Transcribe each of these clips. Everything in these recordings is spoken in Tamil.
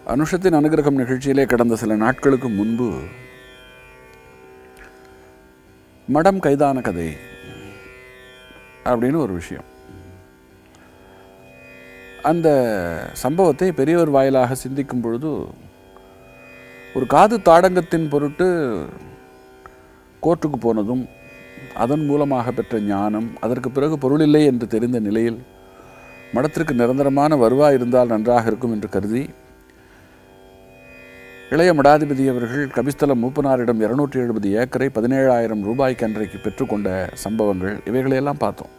அனுஷத்தின் அனுகிரகம் நிகழ்ச்சியிலே கடந்த சில நாட்களுக்கு முன்பு மடம் கைதான கதை அப்படின்னு ஒரு விஷயம் அந்த சம்பவத்தை பெரியவர் வாயிலாக சிந்திக்கும் பொழுது ஒரு காது தாடங்கத்தின் பொருட்டு கோர்ட்டுக்கு போனதும் அதன் மூலமாக பெற்ற ஞானம் அதற்கு பிறகு பொருளில்லை என்று தெரிந்த நிலையில் மடத்திற்கு நிரந்தரமான வருவாய் இருந்தால் நன்றாக இருக்கும் என்று கருதி இளைய மடாதிபதி அவர்கள் கபிஸ்தலம் மூப்பனாரிடம் இருநூற்றி எழுபது ஏக்கரை பதினேழாயிரம் ரூபாய்க்கு அன்றைக்கு பெற்றுக்கொண்ட சம்பவங்கள் இவைகளையெல்லாம் பார்த்தோம்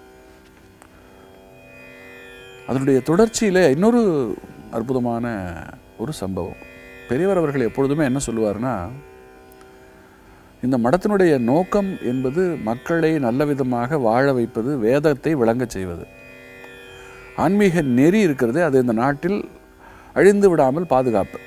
அதனுடைய தொடர்ச்சியில் இன்னொரு அற்புதமான ஒரு சம்பவம் பெரியவர் அவர்கள் எப்பொழுதுமே என்ன சொல்லுவார்னா இந்த மடத்தினுடைய நோக்கம் என்பது மக்களை நல்ல விதமாக வாழ வைப்பது வேதத்தை விளங்கச் செய்வது ஆன்மீக நெறி இருக்கிறது அது இந்த நாட்டில் அழிந்து விடாமல் பாதுகாப்பு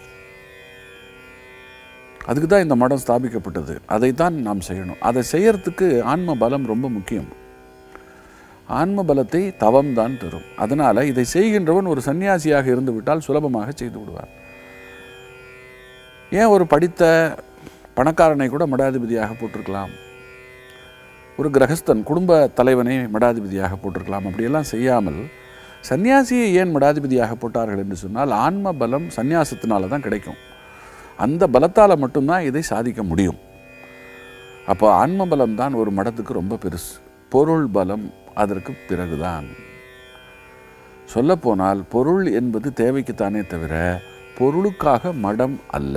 அதுக்கு தான் இந்த மடம் ஸ்தாபிக்கப்பட்டது அதைத்தான் நாம் செய்யணும் அதை செய்யறதுக்கு ஆன்ம பலம் ரொம்ப முக்கியம் ஆன்ம பலத்தை தவம் தான் தரும் அதனால இதை செய்கின்றவன் ஒரு சன்னியாசியாக இருந்து விட்டால் சுலபமாக செய்து விடுவார் ஏன் ஒரு படித்த பணக்காரனை கூட மடாதிபதியாக போட்டிருக்கலாம் ஒரு கிரகஸ்தன் குடும்ப தலைவனை மடாதிபதியாக போட்டிருக்கலாம் அப்படியெல்லாம் செய்யாமல் சன்னியாசியை ஏன் மடாதிபதியாக போட்டார்கள் என்று சொன்னால் ஆன்ம பலம் சந்நியாசத்தினால தான் கிடைக்கும் அந்த பலத்தால் மட்டும்தான் இதை சாதிக்க முடியும் அப்போ ஆன்ம பலம் தான் ஒரு மடத்துக்கு ரொம்ப பெருசு பொருள் பலம் அதற்கு பிறகுதான் சொல்லப்போனால் பொருள் என்பது தேவைக்குத்தானே தவிர பொருளுக்காக மடம் அல்ல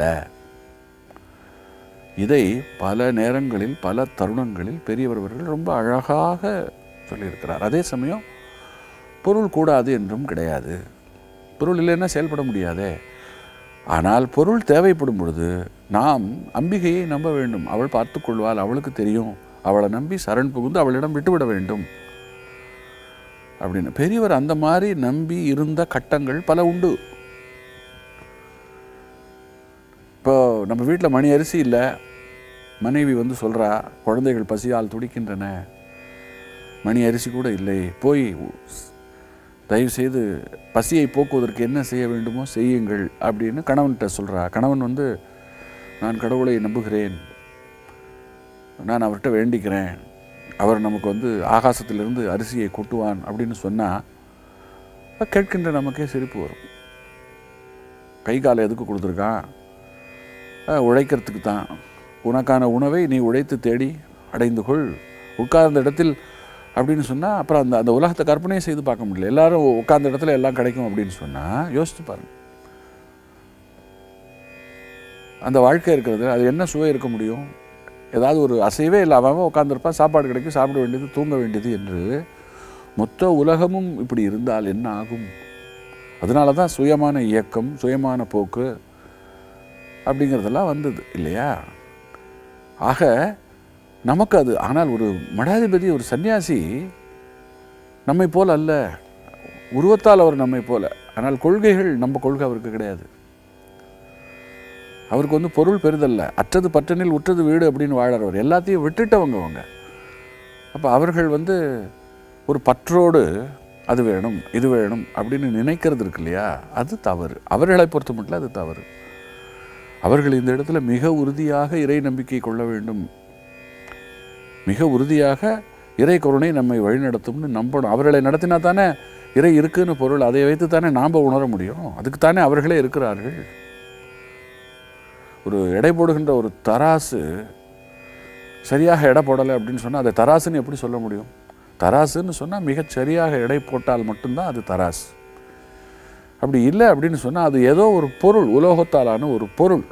இதை பல நேரங்களில் பல தருணங்களில் பெரியவர்கள் ரொம்ப அழகாக சொல்லியிருக்கிறார் அதே சமயம் பொருள் கூடாது என்றும் கிடையாது பொருள் இல்லைன்னா செயல்பட முடியாதே ஆனால் பொருள் தேவைப்படும் பொழுது நாம் அம்பிகையை நம்ப வேண்டும் அவள் பார்த்துக்கொள்வாள் அவளுக்கு தெரியும் அவளை நம்பி சரண் புகுந்து அவளிடம் விட்டுவிட வேண்டும் அப்படின்னு பெரியவர் அந்த மாதிரி நம்பி இருந்த கட்டங்கள் பல உண்டு இப்போ நம்ம வீட்டில் மணி அரிசி இல்லை மனைவி வந்து சொல்கிறா குழந்தைகள் பசியால் துடிக்கின்றன மணி அரிசி கூட இல்லை போய் தயவு செய்து பசியை போக்குவதற்கு என்ன செய்ய வேண்டுமோ செய்யுங்கள் அப்படின்னு கணவன்கிட்ட சொல்கிறா கணவன் வந்து நான் கடவுளை நம்புகிறேன் நான் அவர்கிட்ட வேண்டிக்கிறேன் அவர் நமக்கு வந்து ஆகாசத்திலிருந்து அரிசியை கொட்டுவான் அப்படின்னு சொன்னால் கேட்கின்ற நமக்கே சிரிப்பு வரும் கை காலை எதுக்கு கொடுத்துருக்கான் உழைக்கிறதுக்கு தான் உனக்கான உணவை நீ உழைத்து தேடி அடைந்து கொள் உட்கார்ந்த இடத்தில் அப்படின்னு சொன்னால் அப்புறம் அந்த அந்த உலகத்தை கற்பனையே செய்து பார்க்க முடியல எல்லாரும் உட்கார்ந்த இடத்துல எல்லாம் கிடைக்கும் அப்படின்னு சொன்னால் யோசித்து பாருங்க அந்த வாழ்க்கை இருக்கிறது அது என்ன சுவை இருக்க முடியும் ஏதாவது ஒரு அசைவே இல்லாமல் உட்காந்துருப்பான் சாப்பாடு கிடைக்கும் சாப்பிட வேண்டியது தூங்க வேண்டியது என்று மொத்த உலகமும் இப்படி இருந்தால் என்ன ஆகும் அதனால தான் சுயமான இயக்கம் சுயமான போக்கு அப்படிங்கிறதெல்லாம் வந்தது இல்லையா ஆக நமக்கு அது ஆனால் ஒரு மடாதிபதி ஒரு சன்னியாசி நம்மை போல் அல்ல உருவத்தால் அவர் நம்மை போல ஆனால் கொள்கைகள் நம்ம கொள்கை அவருக்கு கிடையாது அவருக்கு வந்து பொருள் பெரிதல்ல அற்றது பற்றனில் உற்றது வீடு அப்படின்னு வாழறவர் எல்லாத்தையும் விட்டுட்டவங்க அவங்க அப்போ அவர்கள் வந்து ஒரு பற்றோடு அது வேணும் இது வேணும் அப்படின்னு நினைக்கிறது இருக்கு இல்லையா அது தவறு அவர்களை பொறுத்த மட்டும் அது தவறு அவர்கள் இந்த இடத்துல மிக உறுதியாக இறை நம்பிக்கை கொள்ள வேண்டும் மிக உறுதியாக இறை கருணை நம்மை வழிநடத்தும்னு நம்பணும் அவர்களை நடத்தினா தானே இறை இருக்குன்னு பொருள் அதை வைத்து தானே நாம் உணர முடியும் அதுக்கு தானே அவர்களே இருக்கிறார்கள் ஒரு எடை போடுகின்ற ஒரு தராசு சரியாக எடை போடலை அப்படின்னு சொன்னால் அதை தராசுன்னு எப்படி சொல்ல முடியும் தராசுன்னு சொன்னால் மிகச் சரியாக எடை போட்டால் மட்டும்தான் அது தராசு அப்படி இல்லை அப்படின்னு சொன்னால் அது ஏதோ ஒரு பொருள் உலோகத்தாலான ஒரு பொருள்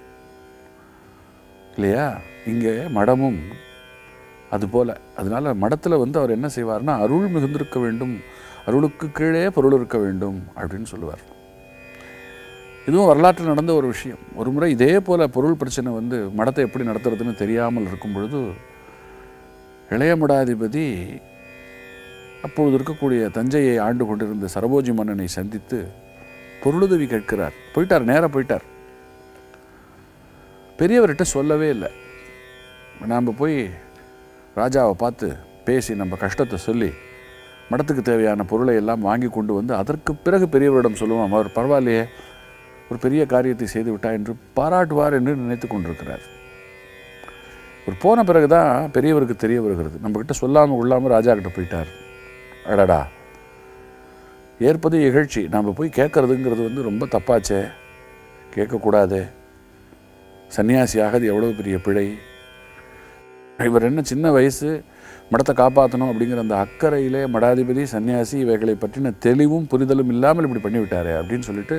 இல்லையா இங்கே மடமும் அதுபோல் அதனால மடத்தில் வந்து அவர் என்ன செய்வார்னா அருள் மிகுந்திருக்க வேண்டும் அருளுக்கு கீழே பொருள் இருக்க வேண்டும் அப்படின்னு சொல்லுவார் இதுவும் வரலாற்றில் நடந்த ஒரு விஷயம் ஒரு முறை இதே போல் பொருள் பிரச்சனை வந்து மடத்தை எப்படி நடத்துறதுன்னு தெரியாமல் இருக்கும் பொழுது இளைய மடாதிபதி அப்பொழுது இருக்கக்கூடிய தஞ்சையை ஆண்டு கொண்டிருந்த சரபோஜி மன்னனை சந்தித்து பொருளுதவி கேட்கிறார் போயிட்டார் நேராக போயிட்டார் பெரியவர்கிட்ட சொல்லவே இல்லை நாம் போய் ராஜாவை பார்த்து பேசி நம்ம கஷ்டத்தை சொல்லி மடத்துக்கு தேவையான பொருளை எல்லாம் வாங்கி கொண்டு வந்து அதற்கு பிறகு பெரியவரிடம் சொல்லுவோம் அவர் பரவாயில்லையே ஒரு பெரிய காரியத்தை செய்து விட்டாய் என்று பாராட்டுவார் என்று நினைத்து கொண்டிருக்கிறார் ஒரு போன பிறகு தான் பெரியவருக்கு தெரிய வருகிறது நம்மக்கிட்ட சொல்லாமல் கொள்ளாமல் ராஜா கிட்ட போயிட்டார் அடடா ஏற்பது இகழ்ச்சி நாம் போய் கேட்கறதுங்கிறது வந்து ரொம்ப தப்பாச்சே கேட்கக்கூடாதே சன்னியாசியாக அது எவ்வளோ பெரிய பிழை இவர் என்ன சின்ன வயசு மடத்தை காப்பாற்றணும் அப்படிங்கிற அந்த அக்கறையிலே மடாதிபதி சன்னியாசி இவைகளை பற்றின தெளிவும் புரிதலும் இல்லாமல் இப்படி பண்ணிவிட்டாரே அப்படின்னு சொல்லிட்டு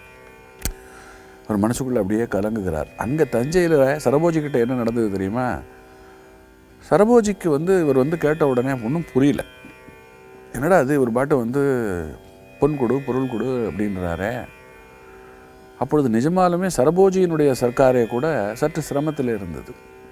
ஒரு மனசுக்குள்ளே அப்படியே கலங்குகிறார் அங்கே தஞ்சையில் சரபோஜி கிட்ட என்ன நடந்தது தெரியுமா சரபோஜிக்கு வந்து இவர் வந்து கேட்ட உடனே ஒன்றும் புரியல என்னடா அது ஒரு பாட்டு வந்து பொன் கொடு பொருள் கொடு அப்படின்றாரே அப்பொழுது நிஜமாலுமே சரபோஜியினுடைய சர்க்காரே கூட சற்று சிரமத்தில் இருந்தது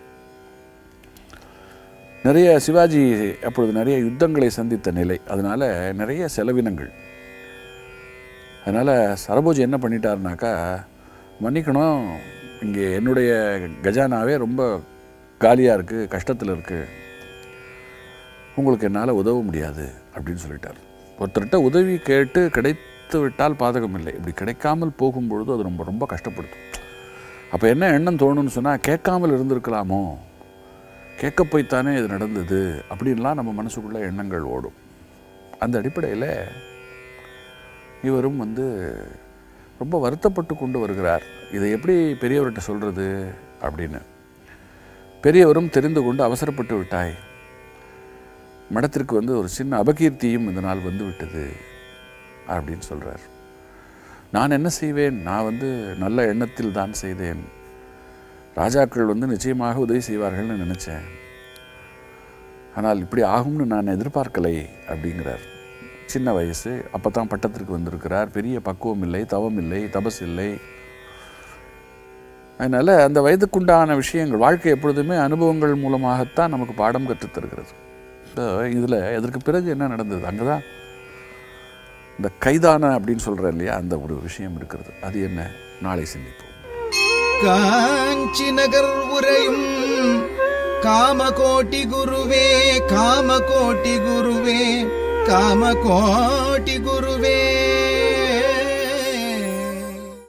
நிறைய சிவாஜி அப்பொழுது நிறைய யுத்தங்களை சந்தித்த நிலை அதனால நிறைய செலவினங்கள் அதனால் சரபோஜி என்ன பண்ணிட்டாருனாக்கா மன்னிக்கணும் இங்கே என்னுடைய கஜானாவே ரொம்ப காலியாக இருக்குது கஷ்டத்தில் இருக்குது உங்களுக்கு என்னால் உதவ முடியாது அப்படின்னு சொல்லிட்டார் ஒருத்தர்கிட்ட உதவி கேட்டு கிடைத்து விட்டால் பாதகம் இல்லை இப்படி கிடைக்காமல் போகும்பொழுது அது ரொம்ப ரொம்ப கஷ்டப்படுத்தும் அப்போ என்ன எண்ணம் தோணும்னு சொன்னால் கேட்காமல் இருந்திருக்கலாமோ கேட்க போய்த்தானே இது நடந்தது அப்படின்லாம் நம்ம மனசுக்குள்ளே எண்ணங்கள் ஓடும் அந்த அடிப்படையில் இவரும் வந்து ரொம்ப வருத்தப்பட்டு கொண்டு வருகிறார் இதை எப்படி பெரியவர்கிட்ட சொல்கிறது அப்படின்னு பெரியவரும் தெரிந்து கொண்டு அவசரப்பட்டு விட்டாய் மடத்திற்கு வந்து ஒரு சின்ன அபகீர்த்தியும் இந்த நாள் வந்து விட்டது அப்படின்னு சொல்கிறார் நான் என்ன செய்வேன் நான் வந்து நல்ல எண்ணத்தில் தான் செய்தேன் ராஜாக்கள் வந்து நிச்சயமாக உதவி செய்வார்கள்னு நினச்சேன் ஆனால் இப்படி ஆகும்னு நான் எதிர்பார்க்கலை அப்படிங்கிறார் சின்ன வயசு அப்போ தான் பட்டத்திற்கு வந்திருக்கிறார் பெரிய பக்குவம் இல்லை தவம் இல்லை தபஸ் இல்லை அதனால் அந்த வயதுக்குண்டான விஷயங்கள் வாழ்க்கை எப்பொழுதுமே அனுபவங்கள் மூலமாகத்தான் நமக்கு பாடம் கற்றுத் தருகிறது இப்போ இதில் இதற்கு பிறகு என்ன நடந்தது அங்கே தான் இந்த கைதான அப்படின்னு சொல்கிறேன் இல்லையா அந்த ஒரு விஷயம் இருக்கிறது அது என்ன நாளை சிந்திப்போம் காஞ்சி நகர் உரையும் காமகோட்டி குருவே காமகோட்டி குருவே காமகோட்டி குருவே